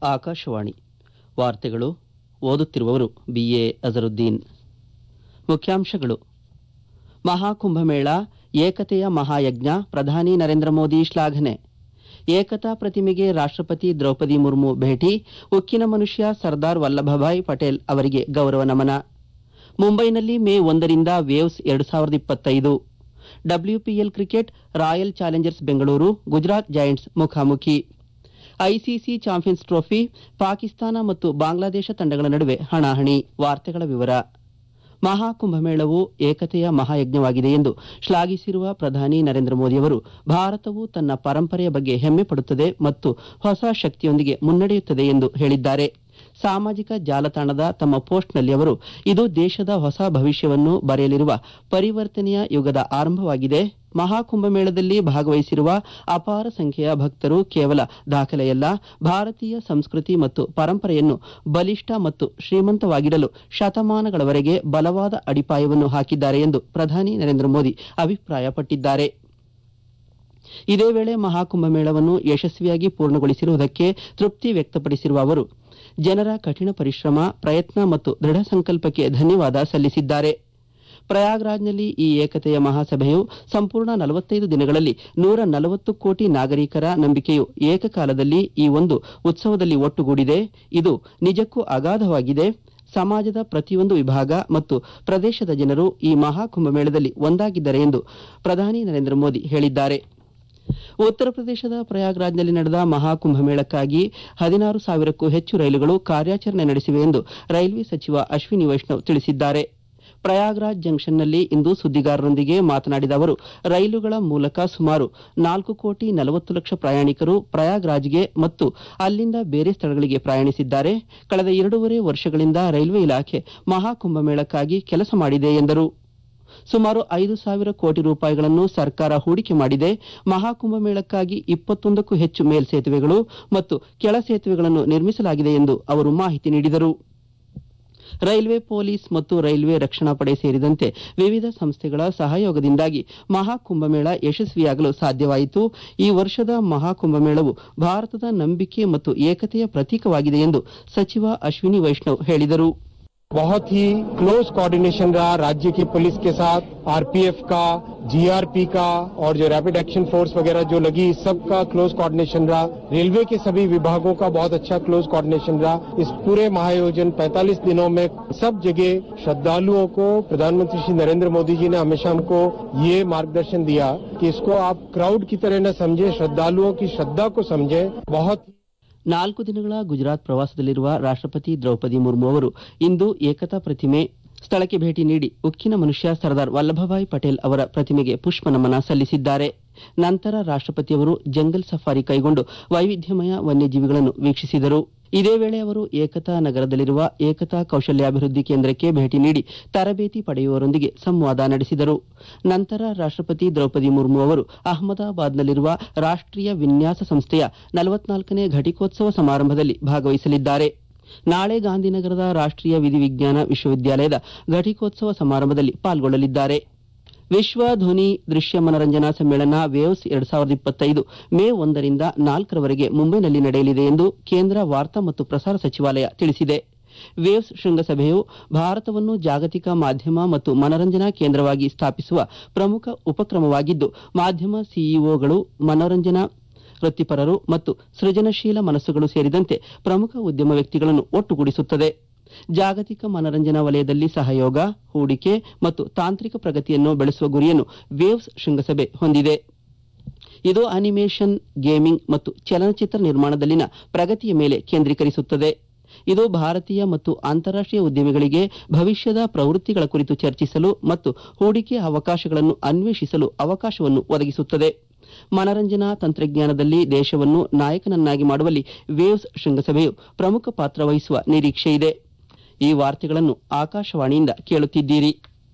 ಆಕಾಶವಾಣಿ ವಾರ್ತೆಗಳು ಓದುತ್ತಿರುವವರು ಬಿಎ ಅಜರುದ್ದೀನ್ ಮುಖ್ಯಾಂಶಗಳು ಮಹಾಕುಂಭಮೇಳ ಏಕತೆಯ ಮಹಾಯಜ್ಞ ಪ್ರಧಾನಿ ನರೇಂದ್ರ ಮೋದಿ ಶ್ಲಾಘನೆ ಏಕತಾ ಪ್ರತಿಮೆಗೆ ರಾಷ್ಟ್ರಪತಿ ದ್ರೌಪದಿ ಮುರ್ಮು ಭೇಟಿ ಉಕ್ಕಿನ ಮನುಷ್ಯ ಸರ್ದಾರ್ ವಲ್ಲಭಭಾಯ್ ಪಟೇಲ್ ಅವರಿಗೆ ಗೌರವ ನಮನ ಮುಂಬೈನಲ್ಲಿ ಮೇ ಒಂದರಿಂದ ವೇವ್ಸ್ ಎರಡು ಸಾವಿರದ ಇಪ್ಪತ್ತೈದು WPL cricket Royal Challengers Bengaluru Gujarat Giants ಮುಖಾಮುಖಿ ಐಸಿಸಿ ಚಾಂಪಿಯನ್ಸ್ ಟ್ರೋಫಿ ಪಾಕಿಸ್ತಾನ ಮತ್ತು ಬಾಂಗ್ಲಾದೇಶ ತಂಡಗಳ ನಡುವೆ ಹಣಾಹಣಿ ವಾರ್ತೆಗಳ ವಿವರ ಮಹಾಕುಂಭಮೇಳವು ಏಕತೆಯ ಮಹಾಯಜ್ಞವಾಗಿದೆ ಎಂದು ಶ್ಲಾಘಿಸಿರುವ ಪ್ರಧಾನಿ ನರೇಂದ್ರ ಮೋದಿಯವರು ಭಾರತವು ತನ್ನ ಪರಂಪರೆಯ ಬಗ್ಗೆ ಹೆಮ್ಮೆ ಪಡುತ್ತದೆ ಮತ್ತು ಹೊಸ ಶಕ್ತಿಯೊಂದಿಗೆ ಮುನ್ನಡೆಯುತ್ತದೆ ಎಂದು ಹೇಳಿದ್ದಾರೆ ಸಾಮಾಜಿಕ ಜಾಲತಾಣದ ತಮ್ಮ ಪೋಸ್ಟ್ನಲ್ಲಿ ಅವರು ಇದು ದೇಶದ ಹೊಸ ಭವಿಷ್ಯವನ್ನು ಬರೆಯಲಿರುವ ಪರಿವರ್ತನೆಯ ಯುಗದ ಆರಂಭವಾಗಿದೆ ಮಹಾಕುಂಭಮೇಳದಲ್ಲಿ ಭಾಗವಹಿಸಿರುವ ಅಪಾರ ಸಂಖ್ಯೆಯ ಭಕ್ತರು ಕೇವಲ ದಾಖಲೆಯಲ್ಲ ಭಾರತೀಯ ಸಂಸ್ಕೃತಿ ಮತ್ತು ಪರಂಪರೆಯನ್ನು ಬಲಿಷ್ಠ ಮತ್ತು ಶ್ರೀಮಂತವಾಗಿಡಲು ಶತಮಾನಗಳವರೆಗೆ ಬಲವಾದ ಅಡಿಪಾಯವನ್ನು ಹಾಕಿದ್ದಾರೆ ಎಂದು ಪ್ರಧಾನಿ ನರೇಂದ್ರ ಮೋದಿ ಅಭಿಪ್ರಾಯಪಟ್ಟಿದ್ದಾರೆ ಇದೇ ವೇಳೆ ಮಹಾಕುಂಭಮೇಳವನ್ನು ಯಶಸ್ವಿಯಾಗಿ ಪೂರ್ಣಗೊಳಿಸಿರುವುದಕ್ಕೆ ತೃಪ್ತಿ ವ್ಯಕ್ತಪಡಿಸಿರುವ ಅವರು ಜನರ ಕಠಿಣ ಪರಿಶ್ರಮ ಪ್ರಯತ್ನ ಮತ್ತು ದೃಢ ಸಂಕಲ್ಪಕ್ಕೆ ಧನ್ಯವಾದ ಸಲ್ಲಿಸಿದ್ದಾರೆ ಪ್ರಯಾಗ್ರಾಜ್ನಲ್ಲಿ ಈ ಏಕತೆಯ ಮಹಾಸಭೆಯು ಸಂಪೂರ್ಣ ನಲವತ್ತೈದು ದಿನಗಳಲ್ಲಿ ನೂರ ನಲವತ್ತು ಕೋಟಿ ನಾಗರಿಕರ ನಂಬಿಕೆಯು ಏಕಕಾಲದಲ್ಲಿ ಈ ಒಂದು ಉತ್ಸವದಲ್ಲಿ ಒಟ್ಟುಗೂಡಿದೆ ಇದು ನಿಜಕ್ಕೂ ಅಗಾಧವಾಗಿದೆ ಸಮಾಜದ ಪ್ರತಿಯೊಂದು ವಿಭಾಗ ಮತ್ತು ಪ್ರದೇಶದ ಜನರು ಈ ಮಹಾಕುಂಭಮೇಳದಲ್ಲಿ ಒಂದಾಗಿದ್ದಾರೆ ಎಂದು ಪ್ರಧಾನಿ ನರೇಂದ್ರ ಮೋದಿ ಹೇಳಿದ್ದಾರೆ ಉತ್ತರ ಪ್ರದೇಶದ ಪ್ರಯಾಗ್ರಾಜ್ನಲ್ಲಿ ನಡೆದ ಮಹಾಕುಂಭಮೇಳಕ್ಕಾಗಿ ಹದಿನಾರು ಸಾವಿರಕ್ಕೂ ಹೆಚ್ಚು ರೈಲುಗಳು ಕಾರ್ಯಾಚರಣೆ ನಡೆಸಿವೆ ಎಂದು ರೈಲ್ವೆ ಸಚಿವ ಅಶ್ವಿನಿ ವೈಷ್ಣವ್ ತಿಳಿಸಿದ್ದಾರೆ ಪ್ರಯಾಗ್ರಾಜ್ ಜಂಕ್ಷನ್ನಲ್ಲಿ ಇಂದು ಸುದ್ದಿಗಾರರೊಂದಿಗೆ ಮಾತನಾಡಿದ ಅವರು ರೈಲುಗಳ ಮೂಲಕ ಸುಮಾರು ನಾಲ್ಕು ಕೋಟಿ ನಲವತ್ತು ಲಕ್ಷ ಪ್ರಯಾಣಿಕರು ಪ್ರಯಾಗ್ರಾಜ್ಗೆ ಮತ್ತು ಅಲ್ಲಿಂದ ಬೇರೆ ಸ್ಥಳಗಳಿಗೆ ಪ್ರಯಾಣಿಸಿದ್ದಾರೆ ಕಳೆದ ಎರಡೂವರೆ ವರ್ಷಗಳಿಂದ ರೈಲ್ವೆ ಇಲಾಖೆ ಮಹಾಕುಂಭಮೇಳಕ್ಕಾಗಿ ಕೆಲಸ ಮಾಡಿದೆ ಎಂದರು ಸುಮಾರು ಐದು ಸಾವಿರ ಕೋಟಿ ರೂಪಾಯಿಗಳನ್ನು ಸರ್ಕಾರ ಹೂಡಿಕೆ ಮಾಡಿದೆ ಮಹಾಕುಂಭಮೇಳಕ್ಕಾಗಿ ಇಪ್ಪತ್ತೊಂದಕ್ಕೂ ಹೆಚ್ಚು ಮೇಲ್ಸೇತುವೆಗಳು ಮತ್ತು ಕೆಳ ಸೇತುವೆಗಳನ್ನು ನಿರ್ಮಿಸಲಾಗಿದೆ ಎಂದು ಅವರು ಮಾಹಿತಿ ನೀಡಿದರು ರೈಲ್ವೆ ಪೊಲೀಸ್ ಮತ್ತು ರೈಲ್ವೆ ರಕ್ಷಣಾ ಪಡೆ ಸೇರಿದಂತೆ ವಿವಿಧ ಸಂಸ್ಥೆಗಳ ಸಹಯೋಗದಿಂದಾಗಿ ಮಹಾಕುಂಭಮೇಳ ಯಶಸ್ವಿಯಾಗಲು ಸಾಧ್ಯವಾಯಿತು ಈ ವರ್ಷದ ಮಹಾಕುಂಭಮೇಳವು ಭಾರತದ ನಂಬಿಕೆ ಮತ್ತು ಏಕತೆಯ ಪ್ರತೀಕವಾಗಿದೆ ಎಂದು ಸಚಿವ ಅಶ್ವಿನಿ ವೈಷ್ಣವ್ ಹೇಳಿದರು बहुत ही क्लोज कोऑर्डिनेशन रहा राज्य की पुलिस के साथ आरपीएफ का जीआरपी का और जो रैपिड एक्शन फोर्स वगैरह जो लगी सबका क्लोज कोऑर्डिनेशन रहा रेलवे के सभी विभागों का बहुत अच्छा क्लोज कोऑर्डिनेशन रहा इस पूरे महायोजन 45 दिनों में सब जगह श्रद्धालुओं को प्रधानमंत्री श्री नरेंद्र मोदी जी ने हमेशा हमको ये मार्गदर्शन दिया कि इसको आप क्राउड की तरह न समझे श्रद्धालुओं की श्रद्धा को समझे बहुत ನಾಲ್ಕು ದಿನಗಳ ಗುಜರಾತ್ ಪ್ರವಾಸದಲ್ಲಿರುವ ರಾಷ್ಟ್ರಪತಿ ದ್ರೌಪದಿ ಮುರ್ಮು ಅವರು ಇಂದು ಏಕತಾ ಪ್ರತಿಮೆ ಸ್ಥಳಕ್ಕೆ ಭೇಟಿ ನೀಡಿ ಉಕ್ಕಿನ ಮನುಷ್ಯ ಸರ್ದಾರ್ ವಲ್ಲಭಭಾಯ್ ಪಟೇಲ್ ಅವರ ಪ್ರತಿಮೆಗೆ ಪುಷ್ಪ ನಮನ ಸಲ್ಲಿಸಿದ್ದಾರೆ ನಂತರ ರಾಷ್ಟ್ರಪತಿಯವರು ಜಂಗಲ್ ಸಫಾರಿ ಕೈಗೊಂಡು ವೈವಿಧ್ಯಮಯ ವನ್ಯಜೀವಿಗಳನ್ನು ವೀಕ್ಷಿಸಿದರು ಇದೇ ವೇಳೆ ಅವರು ಏಕತಾ ನಗರದಲ್ಲಿರುವ ಏಕತಾ ಕೌಶಲ್ಯಾಭಿವೃದ್ಧಿ ಕೇಂದ್ರಕ್ಕೆ ಭೇಟಿ ನೀಡಿ ತರಬೇತಿ ಪಡೆಯುವವರೊಂದಿಗೆ ಸಂವಾದ ನಡೆಸಿದರು ನಂತರ ರಾಷ್ಟ್ರಪತಿ ದ್ರೌಪದಿ ಮುರ್ಮು ಅವರು ಅಹಮದಾಬಾದ್ನಲ್ಲಿರುವ ರಾಷ್ಟ್ರೀಯ ವಿನ್ಯಾಸ ಸಂಸ್ಥೆಯ ನಲವತ್ನಾಲ್ಕನೇ ಘಟಿಕೋತ್ಸವ ಸಮಾರಂಭದಲ್ಲಿ ಭಾಗವಹಿಸಲಿದ್ದಾರೆ ನಾಳೆ ಗಾಂಧಿನಗರದ ರಾಷ್ಟ್ರೀಯ ವಿಧಿವಿಜ್ಞಾನ ವಿಶ್ವವಿದ್ಯಾಲಯದ ಘಟಿಕೋತ್ಸವ ಸಮಾರಂಭದಲ್ಲಿ ಪಾಲ್ಗೊಳ್ಳಲಿದ್ದಾರೆ ವಿಶ್ವ ಧ್ವನಿ ದೃಶ್ಯ ಮನರಂಜನಾ ಸಮ್ಮೇಳನ ವೇವ್ಸ್ ಎರಡ್ ಸಾವಿರದ ಇಪ್ಪತ್ತೈದು ಮೇ ಒಂದರಿಂದ ನಾಲ್ಕರವರೆಗೆ ಮುಂಬೈನಲ್ಲಿ ನಡೆಯಲಿದೆ ಎಂದು ಕೇಂದ್ರ ವಾರ್ತಾ ಮತ್ತು ಪ್ರಸಾರ ಸಚಿವಾಲಯ ತಿಳಿಸಿದೆ ವೇವ್ಸ್ ಶೃಂಗಸಭೆಯು ಭಾರತವನ್ನು ಜಾಗತಿಕ ಮಾಧ್ಯಮ ಮತ್ತು ಮನರಂಜನಾ ಕೇಂದ್ರವಾಗಿ ಸ್ಥಾಪಿಸುವ ಪ್ರಮುಖ ಉಪಕ್ರಮವಾಗಿದ್ದು ಮಾಧ್ಯಮ ಸಿಇಒಗಳು ಮನೋರಂಜನಾ ವೃತ್ತಿಪರರು ಮತ್ತು ಸೃಜನಶೀಲ ಮನಸ್ಸುಗಳು ಸೇರಿದಂತೆ ಪ್ರಮುಖ ಉದ್ಯಮ ವ್ಯಕ್ತಿಗಳನ್ನು ಒಟ್ಟುಗೂಡಿಸುತ್ತದೆ ಜಾಗತಿಕ ಮನರಂಜನಾ ವಲಯದಲ್ಲಿ ಸಹಯೋಗ ಹೂಡಿಕೆ ಮತ್ತು ತಾಂತ್ರಿಕ ಪ್ರಗತಿಯನ್ನು ಬೆಳೆಸುವ ಗುರಿಯನ್ನು ವೇವ್ಸ್ ಶೃಂಗಸಭೆ ಹೊಂದಿದೆ ಇದು ಅನಿಮೇಷನ್ ಗೇಮಿಂಗ್ ಮತ್ತು ಚಲನಚಿತ್ರ ನಿರ್ಮಾಣದಲ್ಲಿನ ಪ್ರಗತಿಯ ಮೇಲೆ ಕೇಂದ್ರೀಕರಿಸುತ್ತದೆ ಇದು ಭಾರತೀಯ ಮತ್ತು ಅಂತಾರಾಷ್ಟೀಯ ಉದ್ಯಮಿಗಳಿಗೆ ಭವಿಷ್ಯದ ಪ್ರವೃತ್ತಿಗಳ ಕುರಿತು ಚರ್ಚಿಸಲು ಮತ್ತು ಹೂಡಿಕೆ ಅವಕಾಶಗಳನ್ನು ಅನ್ವೇಷಿಸಲು ಅವಕಾಶವನ್ನು ಒದಗಿಸುತ್ತದೆ ಮನರಂಜನಾ ತಂತ್ರಜ್ಞಾನದಲ್ಲಿ ದೇಶವನ್ನು ನಾಯಕನನ್ನಾಗಿ ಮಾಡುವಲ್ಲಿ ವೇವ್ಸ್ ಶೃಂಗಸಭೆಯು ಪ್ರಮುಖ ಪಾತ್ರ ವಹಿಸುವ ನಿರೀಕ್ಷೆಯಿದೆ ಈ ವಾರ್ತೆಗಳನ್ನು ಆಕಾಶವಾಣಿಯಿಂದ ಕೇಳುತ್ತಿದ್ದೀರಿ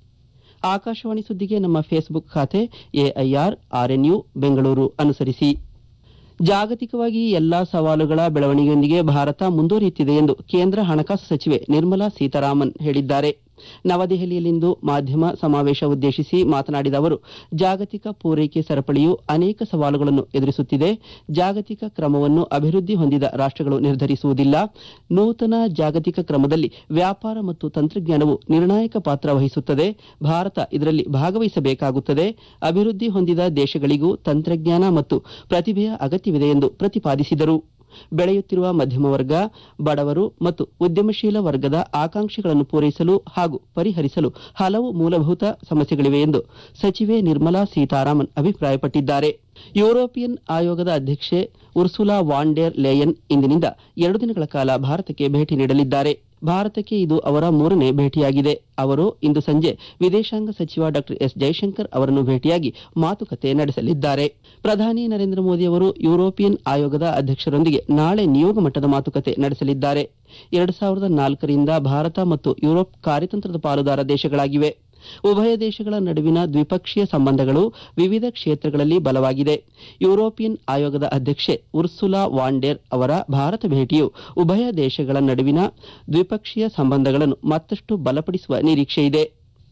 ಆಕಾಶವಾಣಿ ಸುದ್ದಿಗೆ ನಮ್ಮ ಫೇಸ್ಬುಕ್ ಖಾತೆ ಎಐಆರ್ ಆರ್ಎನ್ಯು ಬೆಂಗಳೂರು ಅನುಸರಿಸಿ ಜಾಗತಿಕವಾಗಿ ಎಲ್ಲಾ ಸವಾಲುಗಳ ಬೆಳವಣಿಗೆಯೊಂದಿಗೆ ಭಾರತ ಮುಂದುವರಿಯುತ್ತಿದೆ ಎಂದು ಕೇಂದ್ರ ಹಣಕಾಸು ಸಚಿವೆ ನಿರ್ಮಲಾ ಸೀತಾರಾಮನ್ ಹೇಳಿದ್ದಾರೆ ನವದೆಹಲಿಯಲ್ಲಿಂದು ಮಾಧ್ಯಮ ಸಮಾವೇಶ ಉದ್ದೇಶಿಸಿ ಮಾತನಾಡಿದ ಅವರು ಜಾಗತಿಕ ಪೂರೈಕೆ ಸರಪಳಿಯು ಅನೇಕ ಸವಾಲುಗಳನ್ನು ಎದುರಿಸುತ್ತಿದೆ ಜಾಗತಿಕ ಕ್ರಮವನ್ನು ಅಭಿವೃದ್ಧಿ ಹೊಂದಿದ ರಾಷ್ಟಗಳು ನಿರ್ಧರಿಸುವುದಿಲ್ಲ ನೂತನ ಜಾಗತಿಕ ಕ್ರಮದಲ್ಲಿ ವ್ಯಾಪಾರ ಮತ್ತು ತಂತ್ರಜ್ಞಾನವು ನಿರ್ಣಾಯಕ ಪಾತ್ರ ವಹಿಸುತ್ತದೆ ಭಾರತ ಇದರಲ್ಲಿ ಭಾಗವಹಿಸಬೇಕಾಗುತ್ತದೆ ಅಭಿವೃದ್ಧಿ ಹೊಂದಿದ ದೇಶಗಳಿಗೂ ತಂತ್ರಜ್ಞಾನ ಮತ್ತು ಪ್ರತಿಭೆಯ ಅಗತ್ಯವಿದೆ ಎಂದು ಪ್ರತಿಪಾದಿಸಿದರು ಬೆಳೆಯುತ್ತಿರುವ ಮಧ್ಯಮ ವರ್ಗ ಬಡವರು ಮತ್ತು ಉದ್ಯಮಶೀಲ ವರ್ಗದ ಆಕಾಂಕ್ಷೆಗಳನ್ನು ಪೂರೈಸಲು ಹಾಗೂ ಪರಿಹರಿಸಲು ಹಲವು ಮೂಲಭೂತ ಸಮಸ್ಯೆಗಳಿವೆ ಎಂದು ಸಚಿವೆ ನಿರ್ಮಲಾ ಸೀತಾರಾಮನ್ ಅಭಿಪ್ರಾಯಪಟ್ಟಿದ್ದಾರೆ ಯುರೋಪಿಯನ್ ಆಯೋಗದ ಅಧ್ಯಕ್ಷೆ ಉರ್ಸುಲಾ ವಾನ್ ಡೆರ್ ಲೇಯನ್ ಇಂದಿನಿಂದ ಎರಡು ದಿನಗಳ ಕಾಲ ಭಾರತಕ್ಕೆ ಭೇಟಿ ನೀಡಲಿದ್ದಾರೆ ಭಾರತಕ್ಕೆ ಇದು ಅವರ ಮೂರನೇ ಭೇಟಿಯಾಗಿದೆ ಅವರು ಇಂದು ಸಂಜೆ ವಿದೇಶಾಂಗ ಸಚಿವ ಡಾ ಎಸ್ ಜೈಶಂಕರ್ ಅವರನ್ನು ಭೇಟಿಯಾಗಿ ಮಾತುಕತೆ ನಡೆಸಲಿದ್ದಾರೆ ಪ್ರಧಾನಿ ನರೇಂದ್ರ ಮೋದಿ ಅವರು ಯುರೋಪಿಯನ್ ಆಯೋಗದ ಅಧ್ಯಕ್ಷರೊಂದಿಗೆ ನಾಳೆ ನಿಯೋಗ ಮಟ್ಟದ ಮಾತುಕತೆ ನಡೆಸಲಿದ್ದಾರೆ ಎರಡು ಸಾವಿರದ ನಾಲ್ಕರಿಂದ ಭಾರತ ಮತ್ತು ಯುರೋಪ್ ಕಾರ್ಯತಂತ್ರದ ಪಾಲುದಾರ ದೇಶಗಳಾಗಿವೆ ಉಭಯ ದೇಶಗಳ ನಡುವಿನ ದ್ವಿಪಕ್ಷೀಯ ಸಂಬಂಧಗಳು ವಿವಿಧ ಕ್ಷೇತ್ರಗಳಲ್ಲಿ ಬಲವಾಗಿದೆ ಯುರೋಪಿಯನ್ ಆಯೋಗದ ಅಧ್ಯಕ್ಷೆ ಉರ್ಸುಲಾ ವಾಂಡೇರ್ ಅವರ ಭಾರತ ಭೇಟಿಯು ಉಭಯ ದೇಶಗಳ ನಡುವಿನ ದ್ವಿಪಕ್ಷೀಯ ಸಂಬಂಧಗಳನ್ನು ಮತ್ತಷ್ಟು ಬಲಪಡಿಸುವ ನಿರೀಕ್ಷೆಯಿದೆ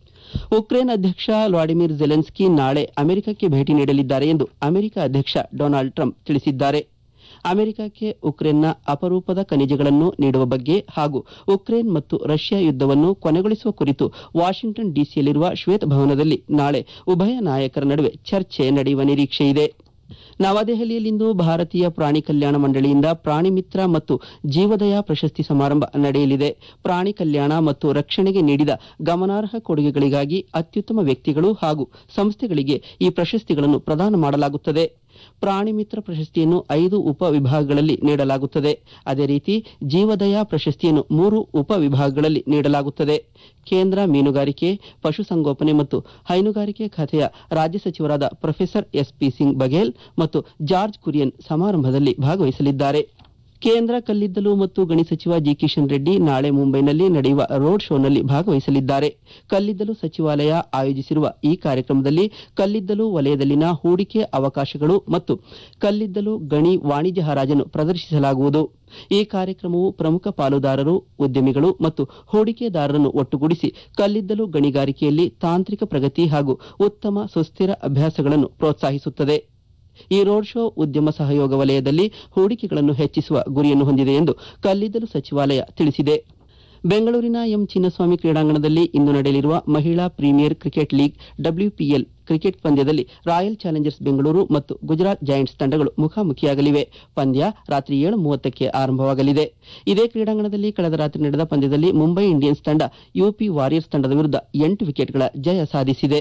ಉಕ್ರೇನ್ ಅಧ್ಯಕ್ಷ ವ್ಲಾಡಿಮಿರ್ ಜೆಲೆನ್ಸ್ಕಿ ನಾಳೆ ಅಮೆರಿಕಕ್ಕೆ ಭೇಟಿ ನೀಡಲಿದ್ದಾರೆ ಎಂದು ಅಮೆರಿಕ ಅಧ್ಯಕ್ಷ ಡೊನಾಲ್ಡ್ ಟ್ರಂಪ್ ತಿಳಿಸಿದ್ದಾರೆ ಅಮೆರಿಕಕ್ಕೆ ಉಕ್ರೇನ್ನ ಅಪರೂಪದ ಖನಿಜಗಳನ್ನು ನೀಡುವ ಬಗ್ಗೆ ಹಾಗೂ ಉಕ್ರೇನ್ ಮತ್ತು ರಷ್ಯಾ ಯುದ್ದವನ್ನು ಕೊನೆಗೊಳಿಸುವ ಕುರಿತು ವಾಷಿಂಗ್ಟನ್ ಡಿಸಿಯಲ್ಲಿರುವ ಶ್ವೇತಭವನದಲ್ಲಿ ನಾಳೆ ಉಭಯ ನಾಯಕರ ನಡುವೆ ಚರ್ಚೆ ನಡೆಯುವ ನಿರೀಕ್ಷೆಯಿದೆ ನವದೆಹಲಿಯಲ್ಲಿಂದು ಭಾರತೀಯ ಪ್ರಾಣಿ ಕಲ್ಯಾಣ ಮಂಡಳಿಯಿಂದ ಪ್ರಾಣಿ ಮಿತ್ರ ಮತ್ತು ಜೀವದಯ ಪ್ರಶಸ್ತಿ ಸಮಾರಂಭ ನಡೆಯಲಿದೆ ಪ್ರಾಣಿ ಕಲ್ಯಾಣ ಮತ್ತು ರಕ್ಷಣೆಗೆ ನೀಡಿದ ಗಮನಾರ್ಹ ಕೊಡುಗೆಗಳಿಗಾಗಿ ಅತ್ಯುತ್ತಮ ವ್ಯಕ್ತಿಗಳು ಹಾಗೂ ಸಂಸ್ಥೆಗಳಿಗೆ ಈ ಪ್ರಶಸ್ತಿಗಳನ್ನು ಪ್ರದಾನ ಮಾಡಲಾಗುತ್ತದೆ ಪ್ರಾಣಿ ಮಿತ್ರ ಪ್ರಶಸ್ತಿಯನ್ನು ಐದು ಉಪ ವಿಭಾಗಗಳಲ್ಲಿ ನೀಡಲಾಗುತ್ತದೆ ಅದೇ ರೀತಿ ಜೀವದಯ ಪ್ರಶಸ್ತಿಯನ್ನು ಮೂರು ಉಪ ವಿಭಾಗಗಳಲ್ಲಿ ನೀಡಲಾಗುತ್ತದೆ ಕೇಂದ್ರ ಮೀನುಗಾರಿಕೆ ಪಶುಸಂಗೋಪನೆ ಮತ್ತು ಹೈನುಗಾರಿಕೆ ಖಾತೆಯ ರಾಜ್ಯ ಸಚಿವರಾದ ಪ್ರೊಫೆಸರ್ ಎಸ್ಪಿ ಸಿಂಗ್ ಬಘೇಲ್ ಮತ್ತು ಜಾರ್ಜ್ ಕುರಿಯನ್ ಸಮಾರಂಭದಲ್ಲಿ ಭಾಗವಹಿಸಲಿದ್ದಾರೆ ಕೇಂದ್ರ ಕಲ್ಲಿದ್ದಲು ಮತ್ತು ಗಣಿ ಸಚಿವ ಜಿ ಕಿಶನ್ ರೆಡ್ಡಿ ನಾಳೆ ಮುಂಬೈನಲ್ಲಿ ನಡೆಯುವ ರೋಡ್ ಶೋನಲ್ಲಿ ಭಾಗವಹಿಸಲಿದ್ದಾರೆ ಕಲ್ಲಿದ್ದಲು ಸಚಿವಾಲಯ ಆಯೋಜಿಸಿರುವ ಈ ಕಾರ್ಯಕ್ರಮದಲ್ಲಿ ಕಲ್ಲಿದ್ದಲು ವಲಯದಲ್ಲಿನ ಹೂಡಿಕೆ ಅವಕಾಶಗಳು ಮತ್ತು ಕಲ್ಲಿದ್ದಲು ಗಣಿ ವಾಣಿಜ್ಯ ಹರಾಜನ್ನು ಪ್ರದರ್ಶಿಸಲಾಗುವುದು ಈ ಕಾರ್ಯಕ್ರಮವು ಪ್ರಮುಖ ಪಾಲುದಾರರು ಉದ್ಯಮಿಗಳು ಮತ್ತು ಹೂಡಿಕೆದಾರರನ್ನು ಒಟ್ಟುಗೂಡಿಸಿ ಕಲ್ಲಿದ್ದಲು ಗಣಿಗಾರಿಕೆಯಲ್ಲಿ ತಾಂತ್ರಿಕ ಪ್ರಗತಿ ಹಾಗೂ ಉತ್ತಮ ಸುಸ್ಥಿರ ಅಭ್ಯಾಸಗಳನ್ನು ಪ್ರೋತ್ಸಾಹಿಸುತ್ತದೆ ಈ ರೋಡ್ ಶೋ ಉದ್ಯಮ ಸಹಯೋಗ ವಲಯದಲ್ಲಿ ಹೂಡಿಕೆಗಳನ್ನು ಹೆಚ್ಚಿಸುವ ಗುರಿಯನ್ನು ಹೊಂದಿದೆ ಎಂದು ಕಲ್ಲಿದ್ದಲು ಸಚಿವಾಲಯ ತಿಳಿಸಿದೆ ಬೆಂಗಳೂರಿನ ಎಂ ಚಿನ್ನಸ್ವಾಮಿ ಕ್ರೀಡಾಂಗಣದಲ್ಲಿ ಇಂದು ನಡೆಯಲಿರುವ ಮಹಿಳಾ Premier Cricket League WPL cricket ಪಂದ್ಯದಲ್ಲಿ ರಾಯಲ್ ಚಾಲೆಂಜರ್ಸ್ ಬೆಂಗಳೂರು ಮತ್ತು ಗುಜರಾತ್ ಜೈಂಟ್ಸ್ ತಂಡಗಳು ಮುಖಾಮುಖಿಯಾಗಲಿವೆ ಪಂದ್ಯ ರಾತ್ರಿ ಏಳು ಮೂವತ್ತಕ್ಕೆ ಆರಂಭವಾಗಲಿದೆ ಇದೇ ಕ್ರೀಡಾಂಗಣದಲ್ಲಿ ಕಳೆದ ರಾತ್ರಿ ನಡೆದ ಪಂದ್ಯದಲ್ಲಿ ಮುಂಬೈ ಇಂಡಿಯನ್ಸ್ ತಂಡ ಯುಪಿ ವಾರಿಯರ್ಸ್ ತಂಡದ ವಿರುದ್ಧ ಎಂಟು ವಿಕೆಟ್ಗಳ ಜಯ ಸಾಧಿಸಿದೆ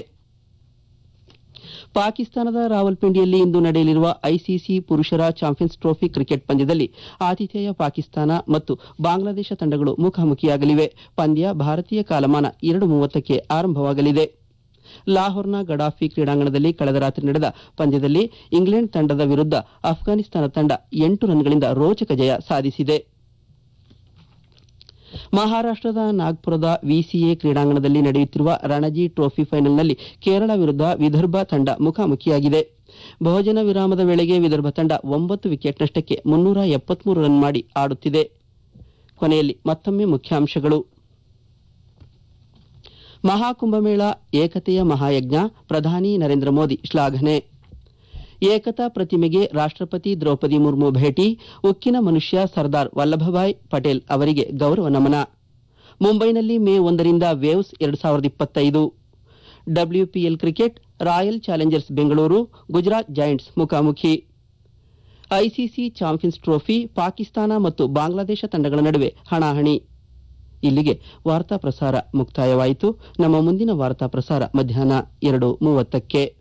ಪಾಕಿಸ್ತಾನದ ರಾವಲ್ಪಿಂಡಿಯಲ್ಲಿ ಇಂದು ನಡೆಯಲಿರುವ ಐಸಿಸಿ ಪುರುಷರ ಚಾಂಪಿಯನ್ಸ್ ಟ್ರೋಫಿ ಕ್ರಿಕೆಟ್ ಪಂದ್ಯದಲ್ಲಿ ಆತಿಥೇಯ ಪಾಕಿಸ್ತಾನ ಮತ್ತು ಬಾಂಗ್ಲಾದೇಶ ತಂಡಗಳು ಮುಖಾಮುಖಿಯಾಗಲಿವೆ ಪಂದ್ಯ ಭಾರತೀಯ ಕಾಲಮಾನ ಎರಡು ಮೂವತ್ತಕ್ಕೆ ಆರಂಭವಾಗಲಿದೆ ಲಾಹೋರ್ನ ಗಡಾಫಿ ಕ್ರೀಡಾಂಗಣದಲ್ಲಿ ಕಳೆದ ರಾತ್ರಿ ನಡೆದ ಪಂದ್ಯದಲ್ಲಿ ಇಂಗ್ಲೆಂಡ್ ತಂಡದ ವಿರುದ್ಧ ಅಫ್ಘಾನಿಸ್ತಾನ ತಂಡ ಎಂಟು ರನ್ಗಳಿಂದ ರೋಚಕ ಜಯ ಸಾಧಿಸಿದೆ ಮಹಾರಾಷ್ಟದ ನಾಗ್ಪುರದ ವಿಸಿಎ ಕ್ರೀಡಾಂಗಣದಲ್ಲಿ ನಡೆಯುತ್ತಿರುವ ರಣಜಿ ಟ್ರೋಫಿ ಫೈನಲ್ನಲ್ಲಿ ಕೇರಳ ವಿರುದ್ಧ ವಿದರ್ಭ ತಂಡ ಮುಖಾಮುಖಿಯಾಗಿದೆ ಭೋಜನ ವಿರಾಮದ ವೇಳೆಗೆ ವಿದರ್ಭ ತಂಡ ಒಂಬತ್ತು ವಿಕೆಟ್ ನಷ್ಟಕ್ಕೆ ಮುನ್ನೂರ ಎಪ್ಪತ್ಮೂರು ರನ್ ಮಾಡಿ ಆಡುತ್ತಿದೆ ಕೊನೆಯಲ್ಲಿ ಮತ್ತೊಮ್ಮೆ ಮುಖ್ಯಾಂಶಗಳು ಮಹಾಕುಂಭಮೇಳ ಏಕತೆಯ ಮಹಾಯಜ್ಞ ಪ್ರಧಾನಿ ನರೇಂದ್ರ ಮೋದಿ ಶ್ಲಾಘನೆ ಏಕತಾ ಪ್ರತಿಮೆಗೆ ರಾಷ್ಟ್ರಪತಿ ದ್ರೌಪದಿ ಮುರ್ಮು ಭೇಟಿ ಉಕ್ಕಿನ ಮನುಷ್ಯ ಸರ್ದಾರ್ ವಲ್ಲಭಭಾಯ್ ಪಟೇಲ್ ಅವರಿಗೆ ಗೌರವ ನಮನ ಮುಂಬೈನಲ್ಲಿ ಮೇ ಒಂದರಿಂದ ವೇವ್ಸ್ ಎರಡು ಸಾವಿರದ ಇಪ್ಪತ್ತೈದು WPL cricket Royal Challengers Bengaluru Gujarat Giants ಮುಖಾಮುಖಿ ಐಸಿಸಿ ಚಾಂಪಿಯನ್ಸ್ ಟ್ರೋಫಿ ಪಾಕಿಸ್ತಾನ ಮತ್ತು ಬಾಂಗ್ಲಾದೇಶ ತಂಡಗಳ ನಡುವೆ ಹಣಾಹಣಿ ಇಲ್ಲಿಗೆ ವಾರ್ತಾ ಪ್ರಸಾರ ಮುಕ್ತಾಯವಾಯಿತು ನಮ್ಮ ಮುಂದಿನ ವಾರ್ತಾ ಪ್ರಸಾರ ಮಧ್ಯಾಹ್ನ ಎರಡು ಮೂವತ್ತಕ್ಕೆ